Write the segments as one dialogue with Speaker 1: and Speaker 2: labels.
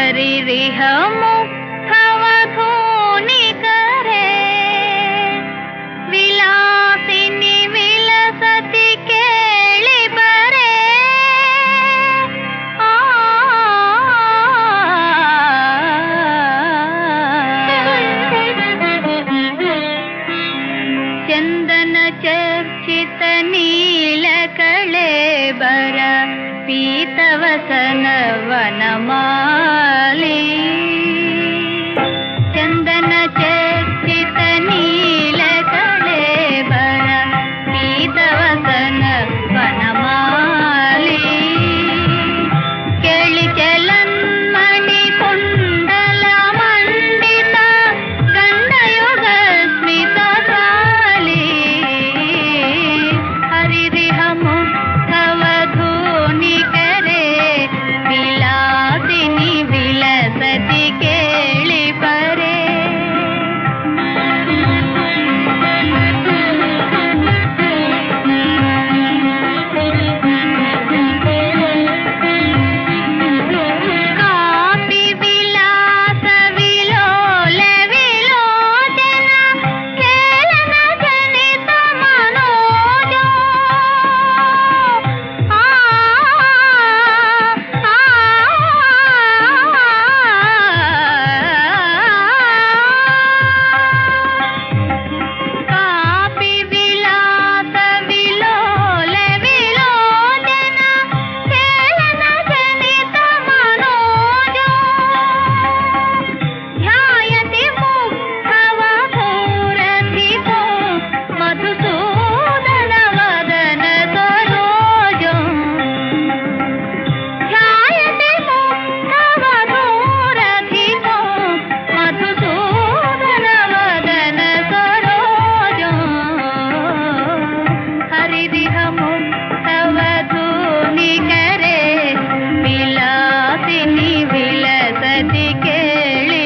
Speaker 1: हरिरिहमुखवधूनि करे विलासिनि विलसति केळि बरे आ ಚಂದನ ಚರ್ಚಿತ ನೀಲ ಕಳೇಬರ ಪೀತವಸನ ವನಮಾಲಿ ಚಂದನ ಚರ್ಚಿತ ನೀಲ ಕಳೇಬರ ಪೀತವಸನ ವನಮಾಲಿ ಕೇಳಿ ಚಲನ್ಮಣಿ ಕುಂಡಲ ಮಂಡಿತ ಗಂಡಯುಗ ಸ್ಮಿತ ಸಾಲಿ ಹರಿರಿಹಮು ಕವಧೂನಿ ಕರೆ ವಿಲಾಸಿನಿ ವಿಲಸತಿ ಕೇಳಿ ಪರೆ కాపి విలాస విలోల విలోచన కేలన జనిత మనోజో ఆ ఆ కాపి విలాస విలోల విలోచన కేలన జనిత మనోజో ధ్యాయతి ముగ్ధవధూరధిపో మధుసూదన వదన సరోజో ధ్యాయతి ముగ్ధవధూరధిపో మధుసూదన వదన సరోజో హరిదిహ ముగ్ధవధూని కరే విలాసిని విలసతి కేళి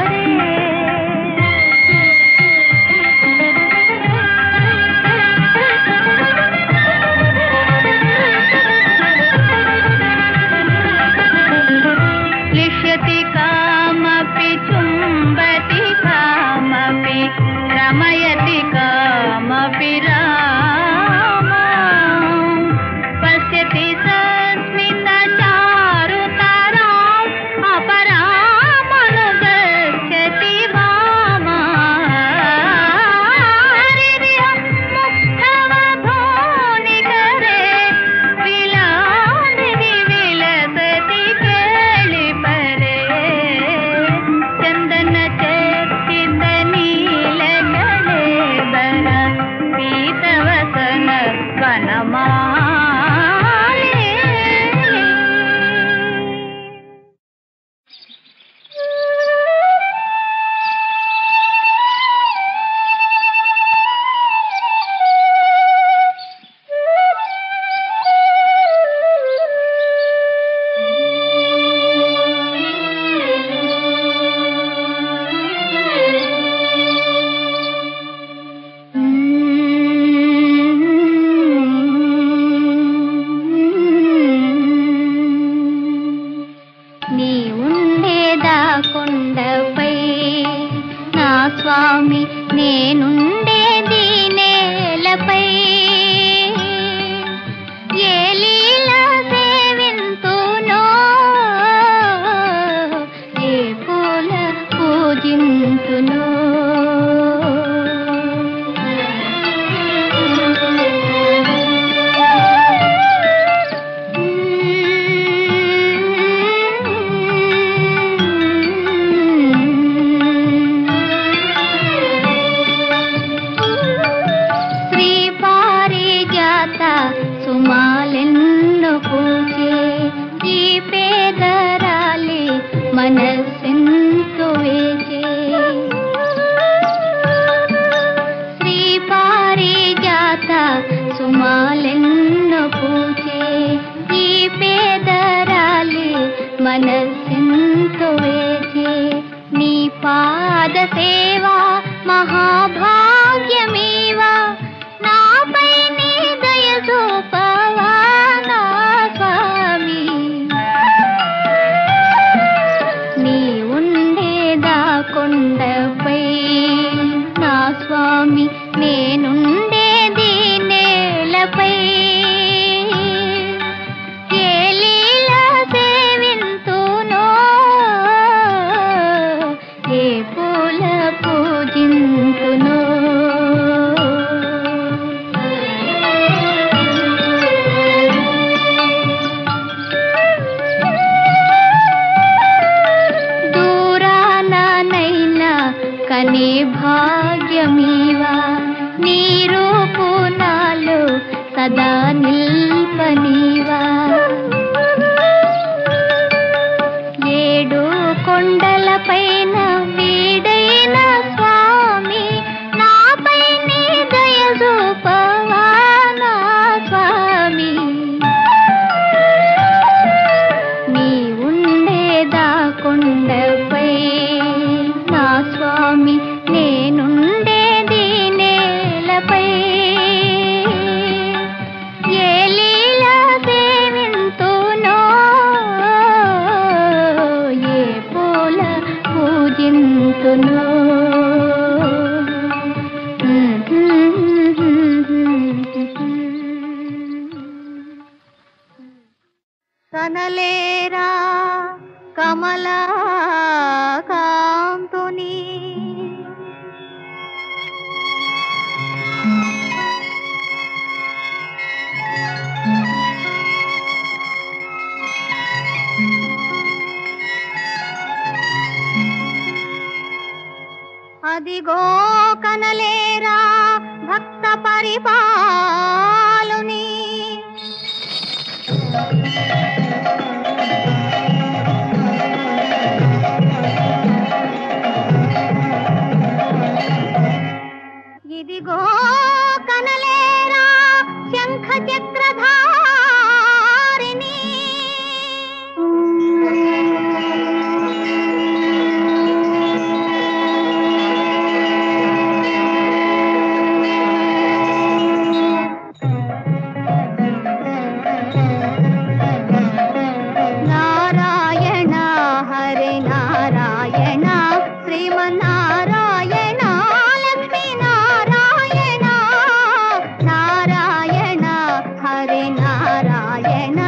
Speaker 1: लिष्यति कामपि चुम्बति कामपि रमयति कामपि राम पश्यति सस्मितचारुतराम् अपरामनुगच्छति वामा हरिरिह मुग्धवधूनि करे विलासिनि विलसति केळि परे चन्दन चर्चित नील कलेबर पीतवसन वनमाले నీ ఉండేదా కొండపై నా స్వామి నేనుండేది నేలపై ఏ లీల సేవింతునో ఏ పూల పూజింతునో శ్రీ పారిజాత సుమాలెన్ను పూజే ఈ పేదరాలి మనస్సెంతు వేచే శ్రీ పారిజాత సుమాలెన్ను పూజే ఈ పేదరాలి మనస్సెంతు వేచే నీ పాద సేవా మహాభాగ్యమేవా నాపై నీ దయ చూపవా నా స్వామి భాగ్యమీవా నీ రూపు నాలో సదా నిల్పనీవా ఏడు కొండలపైన వీడైన స్వామి నాపై నీ దయ చూపవా నా స్వామి నీ ఉండేదా కొండపై నా స్వామి నేనుండేది నేలపై ఏ లీల సేవింతునో ఏ పూల పూజింతునో కనలేరా కమలా కాంతుని అదిగో కనలేరా భక్త పరిపాలుని ఇదిగో కనలేరా శంఖ చక్రధారిని నారాయణ హరి నారాయణ శ్రీమన్నారాయణ లక్ష్మీ నారాయణ నారాయణ హరి నారాయణ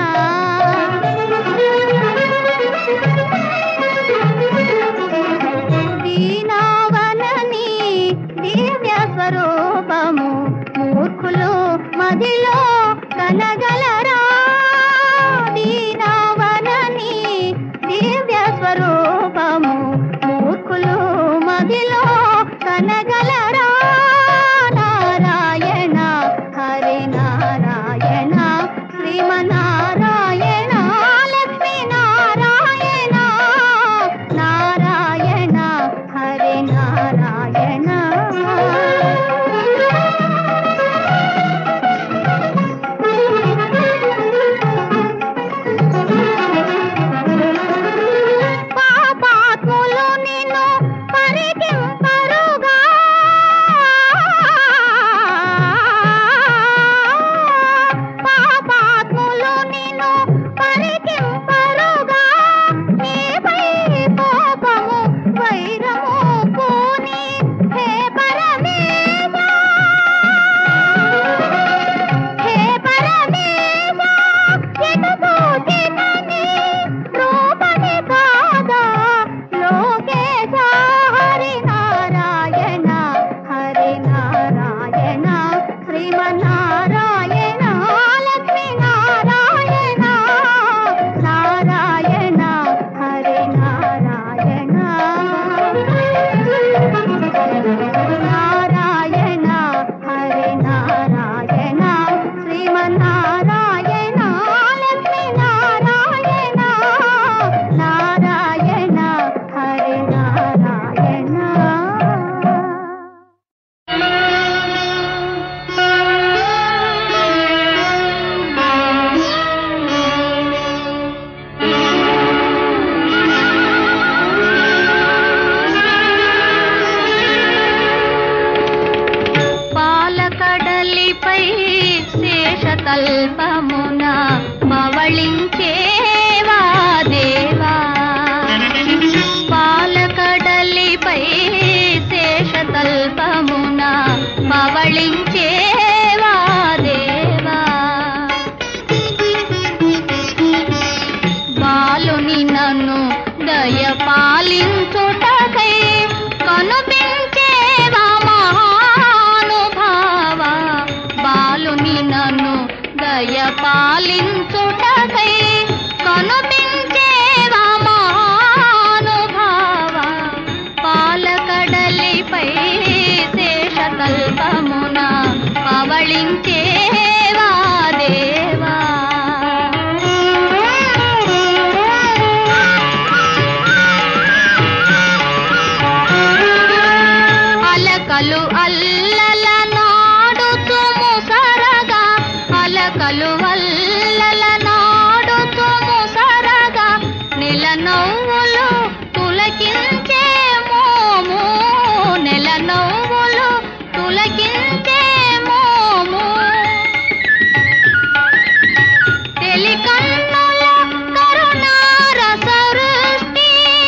Speaker 1: దీనావనని దివ్య స్వరూపము మూర్ఖులు మదిలో కనగలరా దీనావనని దివ్య స్వరూపము మూర్ఖులు మదిలో కనగలరా నారాయణ హరి నారాయణ శ్రీమనారాయణ లక్ష్మీ నారాయణ నారాయణ హరి నారాయణ పాపాత్ములు నిన్ను పరికింపరుగా పాపాత్ములు నిన్ను పరికింపరుగా నీపై కోపము వైరము పూని హే పరమేశ హే పరమేశ ఎటు పూజితని రూపని కాదా లోకేశ హరి నారాయణ హరి నారాయణ శ్రీమన్నారాయణ లక్ష్మీ నారాయణ నారాయణ హరి నారాయణ నారాయణ హరి నారాయణ శ్రీమన్నారాయణ లక్ష్మీ నారాయణ నారాయణ హరి నారాయణ పాలకడలిపై శేషతల్పమున పవళించేవా దేవా పాలకడలిపై శేషతల్పమున పవళించేవా దేవా బాలుని నన్ను దయ పాలించుటకై కనుపించేవా మహానుభావ బాలుని నన్ను దయ పాలించుటకై కనుపించేవా మహానుభావ పాలకడలిపై నవ్వులు పులకించే మోము నెల నవ్వులు పులకించే మోము తెలికన్నుల కరుణారస వృష్టి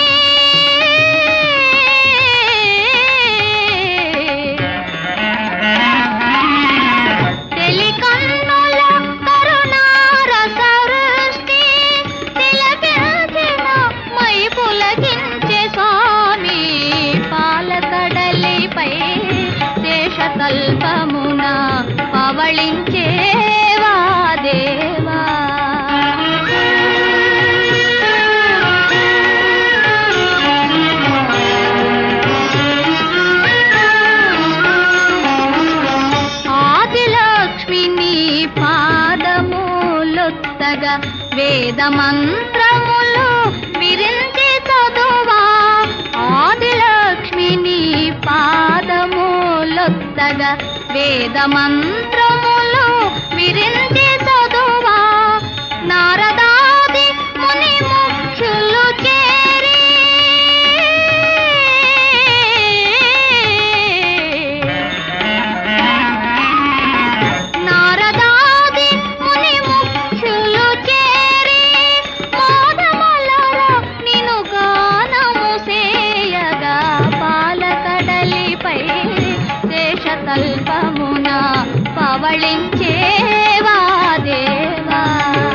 Speaker 1: తెలికన్నుల కరుణారస వృష్టి తిలకించిన మై పులకించే స్వామి పాలకడలిపై శేషతల్పమున పవళించేవా దేవా ఆదిలక్ష్మిని పాదములొత్తగా వేద మంత్రములు విరించి చదువా ఆదిలక్ష్మిని పాదములొత్తగా వేద మంత్రములు విరించి చదువా నారదాది ముని ముక్షులు చేరి నారదాది ముని ముఖ్యులు చేరి మోదమలర నిను గానము సేయగా పాలకడలిపై శేషతల్పమున పవళించేవా దేవా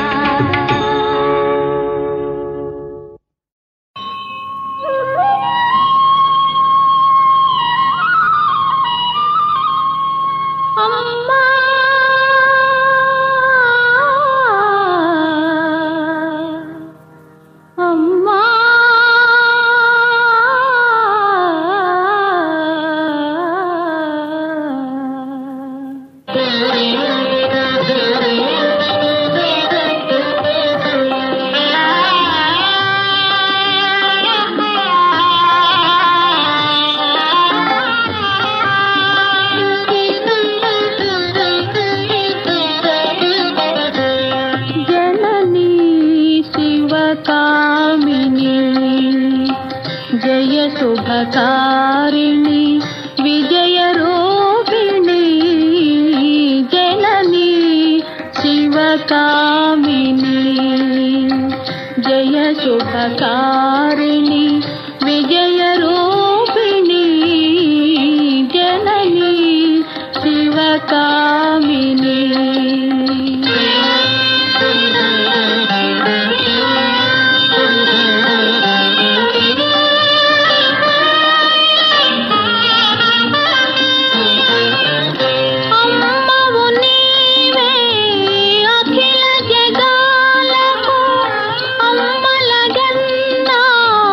Speaker 1: అమ్మా అమ్మా జననీ శివకామిని జయ శుభకారిణి విజయ రూపిణి జననీ శివకామిని జయ శుభకారిణి విజయ రూపిణి జననీ శివకామిని అమ్మవు నీవే అఖిల జగాలకు అమ్మలగన్నా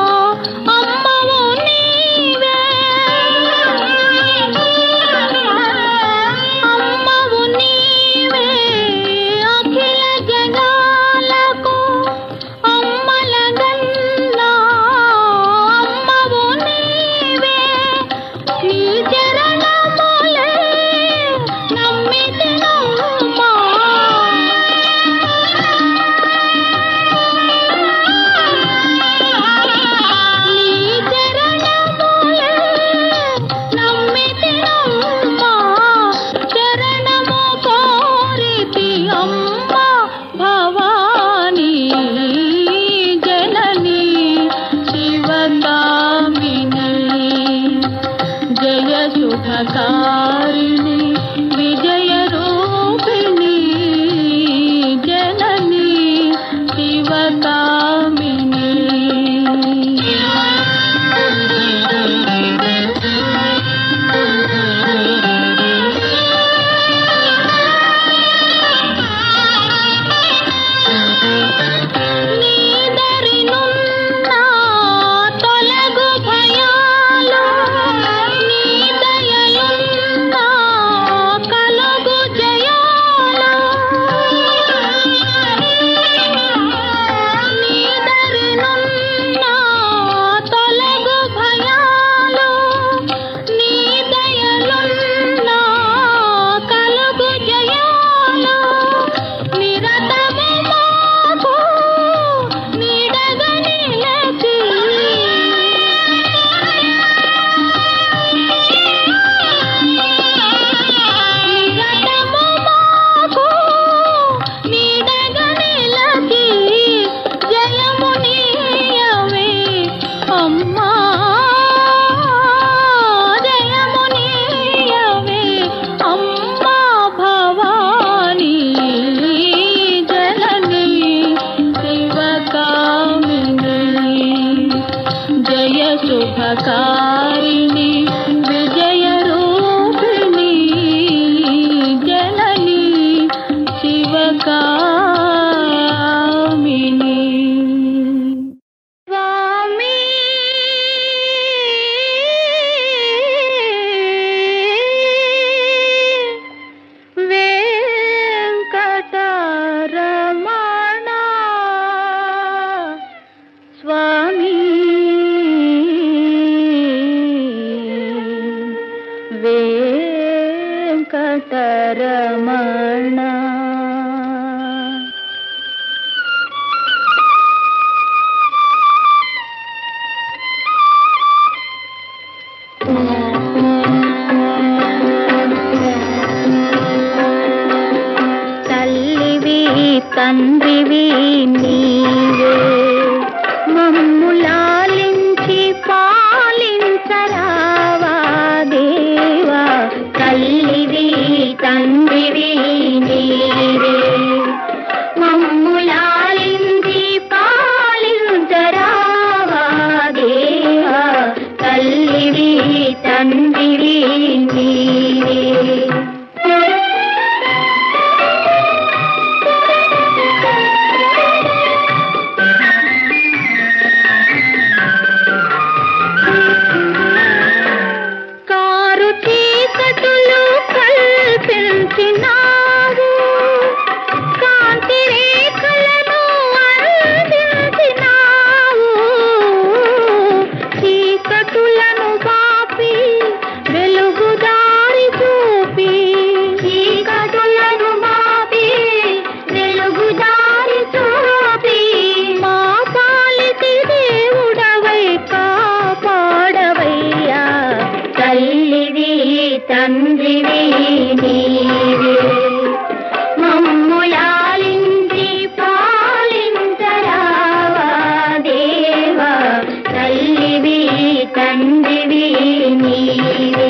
Speaker 1: జయ శుభకారిణి విజయ రూపిణి జనని శివకామిని స్వామి వెంకటరమణ స్వామి వెంకటరమణ తల్లివి తండ్రివి నీవే మమ్ములాలించి పాలించరావా దేవా తల్లివి తండ్రివి నీవే మమ్ములాలించి పాలించరావా దేవా తల్లివి తండ్రివి నీవే కారు చీకటులు కల్పించినావు కాంతి రేఖలను అందించినావు చీకటులను పాపి వెలుగు దారి చూపి చీకటులను పాపి వెలుగు దారి చూపి మా పాలిటి దేవుడవై కాపాడవయ్యా తల్లివి తండ్రివి నీవే మమ్ములాలించి పాలించరావా దేవా తల్లివి తండ్రివి నీవే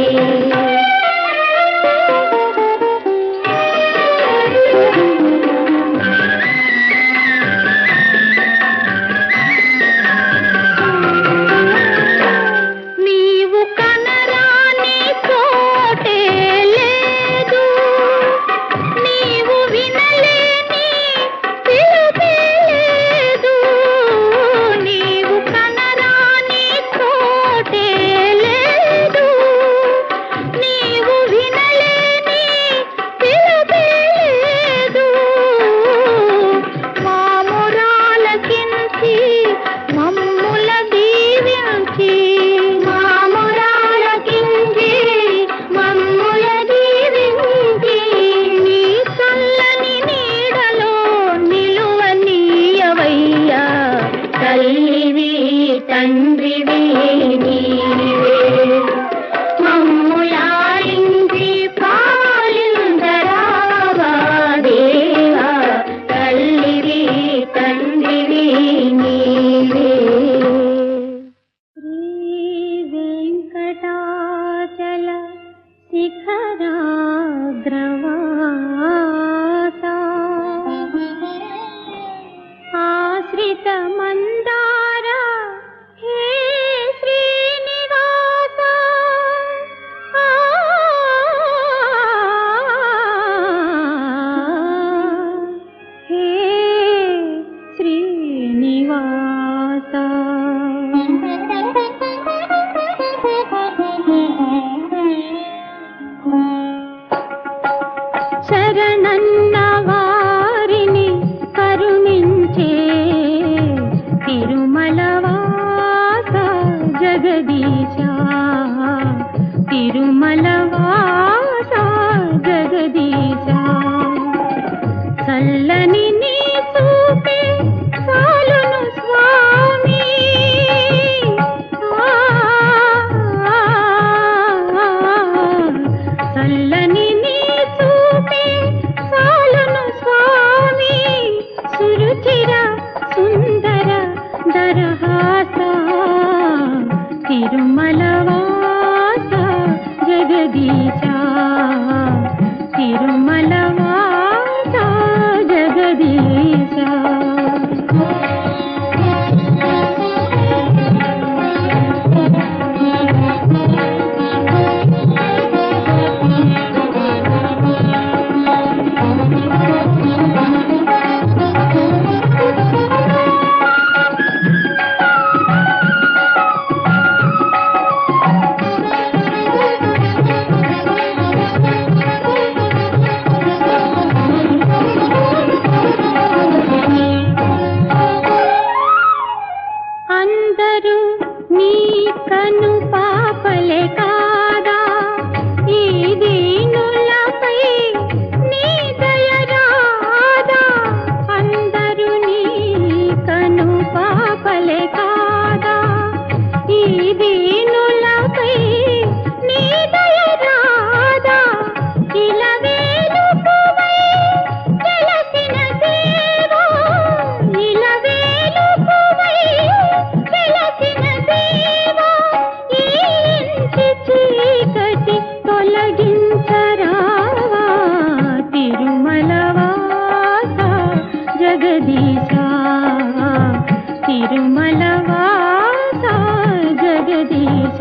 Speaker 1: నీవు కనరాని చోటే లేదు నీవు వినలేని పిలుపే లేదు నీవు కనరాని చోటే లేదు నీవు వినలేని పిలుపే లేదు మామురాలకించి మమ్ముల దీవించి మామురాలకించి మమ్ముల దీవించి నీ చల్లని నీడలో నిలువనీయవయ్యా తల్లివి తండ్రివి నీవే మమ్ములాలించి పాలిందరావా దేవా తల్లివి తండ్రివి నీవే శ్రీ వెంకటాచల శిఖరాగ్రవాస ఆశ్రిత మందార హే శ్రీనివాస ఆ, హే శ్రీనివాస శరణన్న వారిని కరుణించే తిరుమల వాస జగదీశ తిరుమల వాస జగదీశ చల్లని నీ చూపే చాలును స్వామి ఆ, ఆ, ఆ, చల్లని నీ చూపే చాలును స్వామి సురుచిర సుందర దరహాస తిరుమల వాస జగదీశ తిరుమల వాస జగదీశ అందరూ నీ కను పాపలే కాదా ఈ దీనులపై నీ దయ రాదా అందరూ నీ కను పాపలే కాదా ఈ దీనులపై నీ దయ రాదా ఇలా వేలుపువై వెలసిన దేవా ఇలా వేలుపువై వెలసిన దేవా ఈ ఇంటి చీకటి తొలగించరావా తిరుమలవాస జగదీశ తిరుమలవాస జగదీశ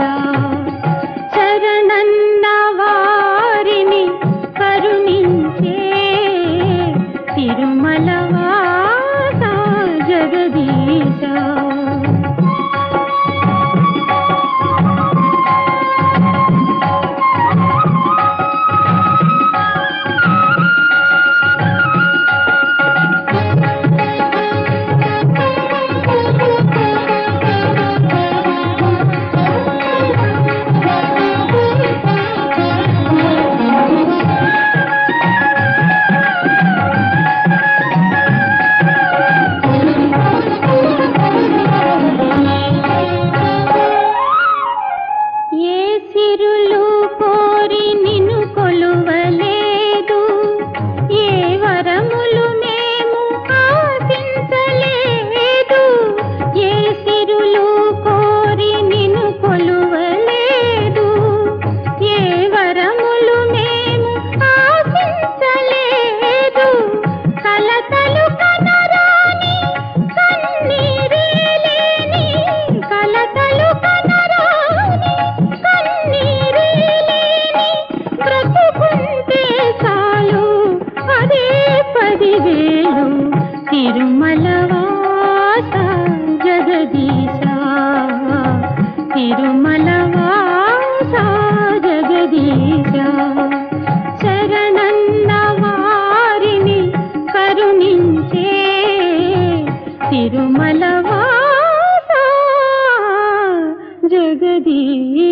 Speaker 1: శరణన్న వారిని కరుణించే తిరుమలవాస జగదీశ ఏ సిరులు కోరి నిన్ను కొలువలేదు ఏ వరములు మేము ఆశించలేదు ఏ సిరులు కోరి నిన్ను కొలువలేదు ఏ వరములు మేము ఆశించలేదు కలతలు కనరాని కన్నీరే లేని కలతలు కనరాని కన్నీరే లేని బ్రతుకుంటే చాలు అదే పదివేలు తిరుమలవాస జగదీశ తిరుమలవాస జగదీశ శరణన్న వారిని కరుణించే తిరుమలవాస జగదీశ